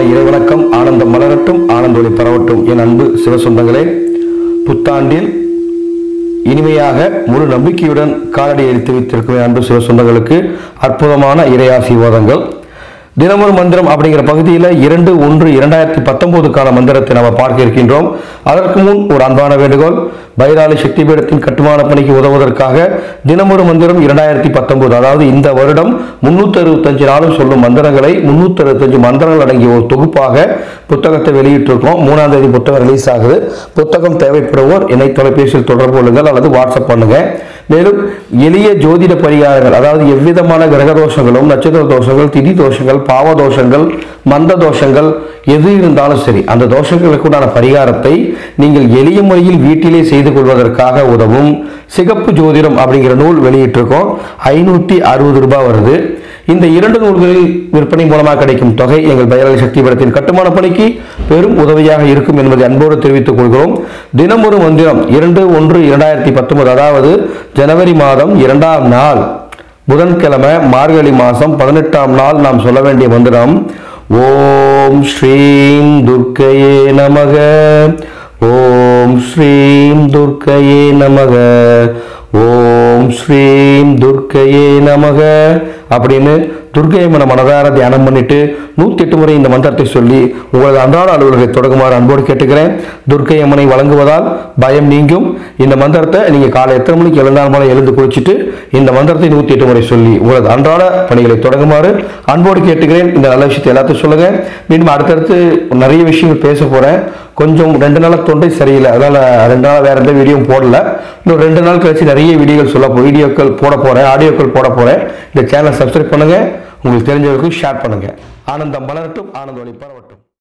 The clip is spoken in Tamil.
இறைவணக்கம் ஆனந்தம் மலரட்டும் ஆனந்த ஒளி பரவட்டும் என் அன்பு சிவசொந்தங்களே புத்தாண்டில் இனிமையாக முழு நம்பிக்கையுடன் காலடி எடுத்து வைத்திருக்கும் என் அன்பு சிவசொந்தங்களுக்கு அற்புதமான இறை ஆசீர்வாதங்கள் தினமொரு மந்திரம் அப்படிங்கிற பகுதியில் இரண்டு ஒன்று இரண்டாயிரத்தி பத்தொன்பதுக்கான மந்திரத்தை நாம் பார்க்க இருக்கின்றோம் அதற்கு முன் ஒரு அன்பான வேண்டுகோள் பைராலி சக்தி பீடத்தின் கட்டுமான பணிக்கு உதவுவதற்காக தினமொரு மந்திரம் இரண்டாயிரத்தி பத்தொன்பது அதாவது இந்த வருடம் முன்னூத்தி அறுபத்தஞ்சு நாளும் சொல்லும் மந்திரங்களை முன்னூத்தி அறுபத்தஞ்சு மந்திரங்கள் அடங்கிய ஒரு தொகுப்பாக புத்தகத்தை வெளியிட்டிருக்கோம் மூணாம் தேதி புத்தகம் ரிலீஸ் ஆகுது புத்தகம் தேவைப்படுவோர் என்னை தொலைபேசியில் தொடர்பு கொள்ளுங்கள் அல்லது வாட்ஸ்அப் பண்ணுங்க மேலும் எளிய ஜோதிட பரிகாரங்கள் அதாவது எவ்விதமான கிரக தோஷங்களும் நட்சத்திர தோஷங்கள் திதி தோஷங்கள் பாவ தோஷங்கள் மந்த தோஷங்கள் எது இருந்தாலும் சரி அந்த தோஷங்களுக்கு உண்டான பரிகாரத்தை நீங்கள் எளிய முறையில் வீட்டிலே செய்து கொள்வதற்காக உதவும் சிகப்பு ஜோதிடம் அப்படிங்கிற நூல் வெளியிட்டிருக்கோம் ஐநூற்றி அறுபது ரூபாய் வருது இந்த இரண்டு நூல்களில் விற்பனை மூலமாக கிடைக்கும் தொகை எங்கள் பயிராளி சக்தி படத்தின் கட்டுமான பணிக்கு பெரும் உதவியாக இருக்கும் என்பதை அன்போடு தெரிவித்துக் கொள்கிறோம் தினம் ஒரு மந்திரம் இரண்டு ஒன்று இரண்டாயிரத்தி பத்தொன்பது அதாவது ஜனவரி மாதம் இரண்டாம் நாள் புதன்கிழமை மார்கழி மாதம் பதினெட்டாம் நாள் நாம் சொல்ல வேண்டிய மந்திரம் ஓம் ஸ்ரீம் துர்க்கையே நமக ஓம் ஸ்ரீம் துர்க்கையே நமக ஓம் ஸ்ரீம் துர்க்கையே நமக அப்படின்னு துர்க்கை அம்மனை மனதார தியானம் பண்ணிட்டு நூத்தி எட்டு முறை இந்த மந்திரத்தை சொல்லி உங்களது அன்றாட அலுவலகத்தை தொடங்குமாறு அன்போடு கேட்டுக்கிறேன் துர்க்கை அம்மனை வழங்குவதால் பயம் நீங்கும் இந்த மந்திரத்தை நீங்க காலை எத்தனை மணிக்கு எழுந்தாலும் போல எழுந்து குளிச்சுட்டு இந்த மந்திரத்தை நூத்தி எட்டு முறை சொல்லி உங்களது அன்றாட பணிகளை தொடங்குமாறு அன்போடு கேட்டுக்கிறேன் இந்த நல்ல விஷயத்தை எல்லாத்தையும் சொல்லுங்க மீண்டும் அடுத்தடுத்து நிறைய விஷயங்கள் பேச போறேன் கொஞ்சம் ரெண்டு நாளா தொண்டை சரியில்லை அதனால ரெண்டு நாள் வேற எந்த வீடியோவும் போடல இன்னும் ரெண்டு நாள் கழிச்சு நிறைய வீடியோக்கள் சொல்ல போ வீடியோக்கள் போட போறேன் ஆடியோக்கள் போட போறேன் இந்த சேனலை சப்ஸ்கிரைப் பண்ணுங்க உங்களுக்கு தெரிஞ்சவர்களுக்கு ஷேர் பண்ணுங்க ஆனந்தம் வளரட்டும் ஆனந்த ஒளி பரவட்டும்